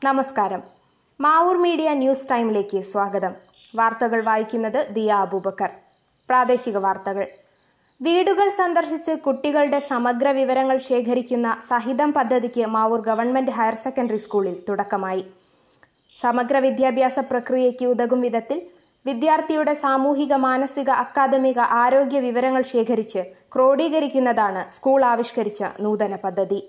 നമസ്കാരം Mavoor media news ടൈമിലേക്ക് സ്വാഗതം വാർത്തകൾ വായിക്കുന്നത് ദിയ അബൂബക്കർ പ്രാദേശിക വാർത്തകൾ വീടുകൾ സന്ദർശിച്ച് കുട്ടികളുടെ സമഗ്ര വിവരങ്ങൾ ശേഖരിക്കുന്ന സഹിതം പദ്ധതിക്ക് മാവൂർ ഗവൺമെന്റ് ഹയർ സെക്കൻഡറി സ്കൂളിൽ തുടക്കമായി സമഗ്ര വിദ്യാഭ്യാസ പ്രക്രിയയ്ക്ക് ഉതകും വിധത്തിൽ വിദ്യാർത്ഥിയുടെ സാമൂഹിക മാനസിക അക്കാദമിക ആരോഗ്യ വിവരങ്ങൾ ശേഖരിച്ച് ക്രോഡീകരിക്കുന്നതാണ് സ്കൂൾ ആവിഷ്കരിച്ച നൂതന പദ്ധതി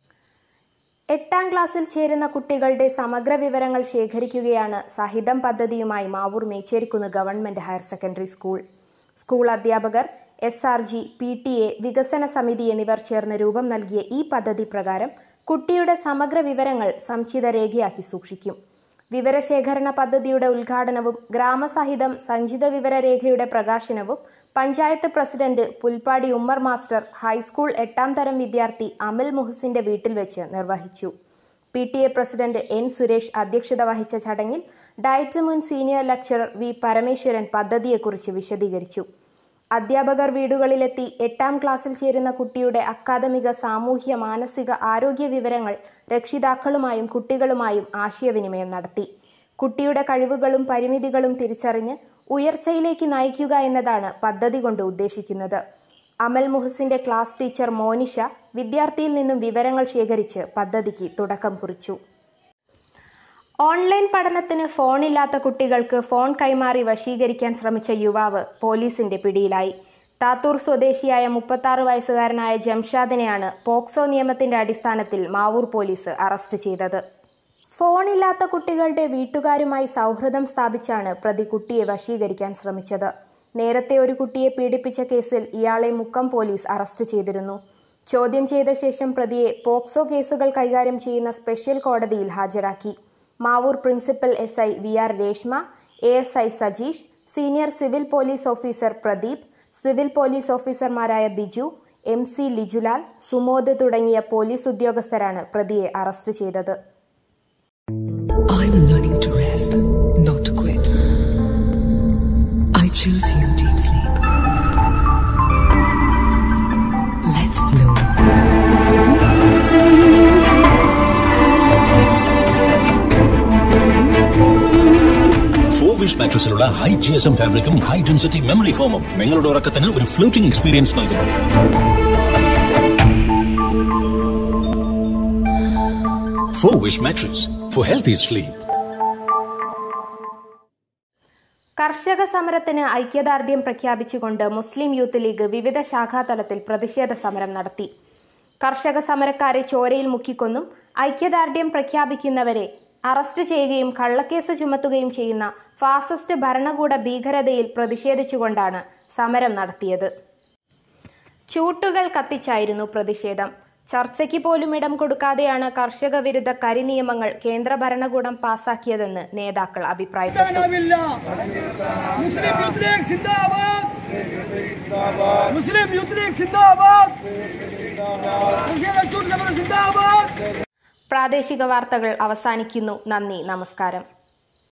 എട്ടാം ക്ലാസ്സിൽ ചേരുന്ന കുട്ടികളുടെ സമഗ്ര വിവരങ്ങൾ ശേഖരിക്കുകയാണ് സഹിതം പദ്ധതിയുമായി Mavoor Mecherikunnu government higher secondary school school അധ്യാപകർ S R G P T A വികസന സമിതി എന്നിവർ ചേർന്ന് രൂപം നൽകിയ ഈ പദ്ധതി പ്രകാരം കുട്ടിയുടെ സമഗ്ര വിവരങ്ങൾ സംചിത രേഖയാക്കി സൂക്ഷിക്കും വിവരശേഖരണ പദ്ധതിയുടെ ഉദ്ഘാടനവും ഗ്രാമസഹിതം സഞ്ചിത വിവരരേഖയുടെ പ്രകാശനവും panchayat president Pulpadi Ummer master high school എട്ടാം തരം വിദ്യാർത്ഥി അമൽ മുഹസിന്റെ വീട്ടിൽ വെച്ച് നിർവഹിച്ചു P T A president N Suresh അധ്യക്ഷത വഹിച്ച ചടങ്ങിൽ ഡയറ്റ് മുൻ സീനിയർ ലെക്ചറർ വി പരമേശ്വരൻ പദ്ധതിയെക്കുറിച്ച് വിശദീകരിച്ചു അധ്യാപകർ വീടുകളിലെത്തി എട്ടാം ക്ലാസ്സിൽ ചേരുന്ന കുട്ടിയുടെ അക്കാദമിക സാമൂഹ്യ മാനസിക ആരോഗ്യ വിവരങ്ങൾ രക്ഷിതാക്കളുമായും കുട്ടികളുമായും ആശയവിനിമയം നടത്തി കുട്ടിയുടെ കഴിവുകളും പരിമിതികളും തിരിച്ചറിഞ്ഞ് ഉയർച്ചയിലേക്ക് നയിക്കുക എന്നതാണ് പദ്ധതി കൊണ്ട് ഉദ്ദേശിക്കുന്നത് അമൽ മുഹസിന്റെ ക്ലാസ് ടീച്ചർ മോനിഷ വിദ്യാർത്ഥിയിൽ നിന്നും വിവരങ്ങൾ ശേഖരിച്ച് പദ്ധതിക്ക് തുടക്കം കുറിച്ചു ഓൺലൈൻ പഠനത്തിന് ഫോണില്ലാത്ത കുട്ടികൾക്ക് ഫോൺ കൈമാറി വശീകരിക്കാൻ ശ്രമിച്ച യുവാവ് പോലീസിന്റെ പിടിയിലായി താത്തൂർ സ്വദേശിയായ മുപ്പത്തി വയസ്സുകാരനായ ജംഷാദിനെയാണ് പോക്സോ നിയമത്തിന്റെ അടിസ്ഥാനത്തിൽ മാവൂർ പോലീസ് അറസ്റ്റ് ചെയ്തത് ഫോണില്ലാത്ത കുട്ടികളുടെ വീട്ടുകാരുമായി സൗഹൃദം സ്ഥാപിച്ചാണ് പ്രതി കുട്ടിയെ വശീകരിക്കാൻ ശ്രമിച്ചത് നേരത്തെ ഒരു കുട്ടിയെ പീഡിപ്പിച്ച കേസിൽ ഇയാളെ മുക്കം പോലീസ് അറസ്റ്റ് ചെയ്തിരുന്നു ചോദ്യം ചെയ്ത ശേഷം പ്രതിയെ പോക്സോ കേസുകൾ കൈകാര്യം ചെയ്യുന്ന സ്പെഷ്യൽ കോടതിയിൽ ഹാജരാക്കി Mavoor principal S I V R Reshma A S I Sajeesh senior civil police officer Pradeep civil police ഓഫീസർമാരായ ബിജു എം സി ലിജുലാൽ സുമോദ് തുടങ്ങിയ പോലീസ് ഉദ്യോഗസ്ഥരാണ് പ്രതിയെ അറസ്റ്റ് ചെയ്തത് I'm learning to rest, not to quit. I choose you, deep sleep. Let's flow. Four wish മാട്രസിലുള്ള high GSM എസ് എം ഫാബ്രിക്കും high density memory ഫോമും നിങ്ങളുടെ ഉറക്കത്തിന് ഒരു ഫ്ലോട്ടിംഗ് എക്സ്പീരിയൻസ് നൽകുന്നു four wish mattress for healthy sleep കർഷക സമരത്തിന് ഐക്യദാർഢ്യം പ്രഖ്യാപിച്ചുകൊണ്ട് മുസ്ലിം യൂത്ത് ലീഗ് വിവിധ ശാഖാതലത്തിൽ പ്രതിഷേധ സമരം നടത്തി കർഷക സമരക്കാരെ ചോരയിൽ മുക്കിക്കൊന്നും ഐക്യദാർഢ്യം പ്രഖ്യാപിക്കുന്നവരെ അറസ്റ്റ് ചെയ്യുകയും കള്ളക്കേസ് ചുമത്തുകയും ചെയ്യുന്ന ഫാസിസ്റ്റ് ഭരണകൂട ഭീകരതയിൽ പ്രതിഷേധിച്ചുകൊണ്ടാണ് സമരം നടത്തിയത് ചൂട്ടുകൾ കത്തിച്ചായിരുന്നു പ്രതിഷേധം ചർച്ചയ്ക്ക് പോലും ഇടം കൊടുക്കാതെയാണ് കർഷക വിരുദ്ധ കരിനിയമങ്ങൾ കേന്ദ്ര ഭരണകൂടം പാസാക്കിയതെന്ന് നേതാക്കൾ അഭിപ്രായപ്പെട്ടു സ്ഥാനമില്ല മുസ്ലിം യൂത്ത് ലീഗ് സിന്ദാബാദ് മുസ്ലിം യൂത്ത് ലീഗ് സിന്ദാബാദ് പ്രതിഷേധ ചൂട് സമരം സിന്ദാബാദ് പ്രാദേശിക വാർത്തകൾ അവസാനിക്കുന്നു നന്ദി നമസ്കാരം